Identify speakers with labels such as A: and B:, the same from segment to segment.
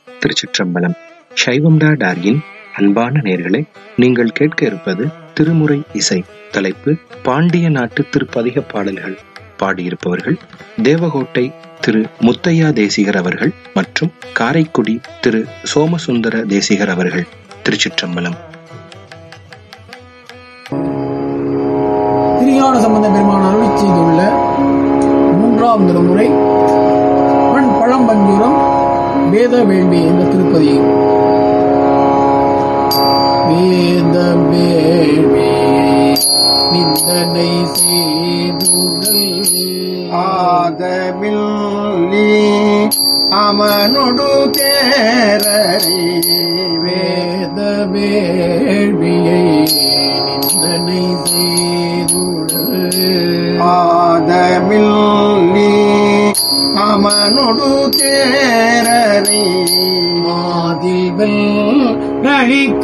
A: திருச்சிற்றம்பலம் சைவம்டா டார்கின் அன்பான நேர்களே நீங்கள் கேட்க இருப்பது திருமுறை இசை தலைப்பு பாண்டிய நாட்டு திருப்பதிக பாடல்கள் பாடியிருப்பவர்கள் தேவகோட்டை திரு முத்தையா தேசிகர் அவர்கள் மற்றும் காரைக்குடி திரு சோமசுந்தர தேசிகர் அவர்கள் திருச்சிற்றம்பலம்
B: திருஞான சம்பந்த பெருமான் அருளி செய்துள்ள மூன்றாம் திருமுறை பண் பழம்பஞ்சூரம் வேத வேள்வி என்ற திருப்பதி வேத வேள்வி நிந்தனை செய்துடல்
C: ஆதமில்லி அமனொடு தேரறி
B: வேத வேள்வியை நிந்தனை செய்துடல்
C: ஆதமில்லி அமனொடு தேரறி
B: மாதில்வெல் நழிக்க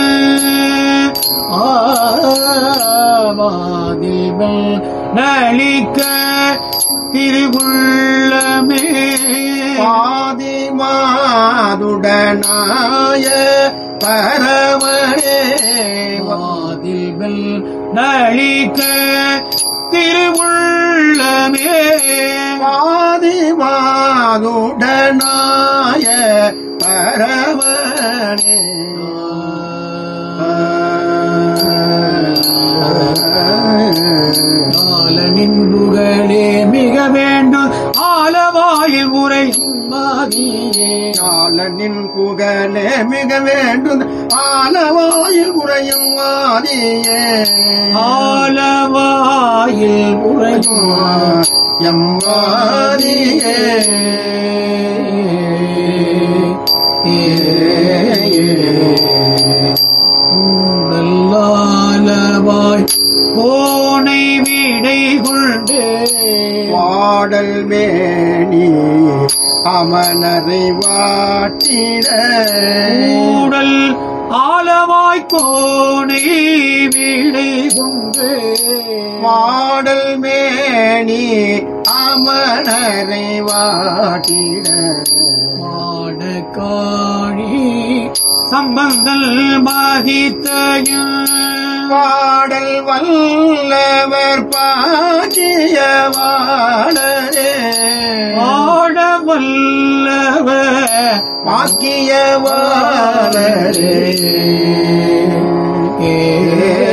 B: மாதில்வெல் நழிக்க திருவுள்ளமே
C: பாதிமாதுடனாய பரமனே
B: மாதில்வெல் நழிக்க திருவுள்ளமே
C: பாதிமாதுடனாய பரமனே
B: ஆலனின் புகழே மிக வேண்டும் ஆலவாயில் உரை மாதியே
C: ஆலனின் புகழே மிக வேண்டும் ஆலவாயில் உறையும் ஆதியே
B: ஆலவாயில் உரையும்
C: எம்மாதியே
B: நல்லவாய் போனை விடை கொண்டு
C: பாடல் மேனி அமனரை வாட்டிட
B: கூடல் ஆலவாய் கோனை விடை கொண்டு
C: பாடல் மேனி அமனரை வாட்டிட
B: மாட காணி சம்பந்தல் மகித்தையும்
C: பாடல் வல்லவர் பாக்கியவாளரே
B: ஆட வல்லவ
C: பாக்கியவாளரே
B: ஏ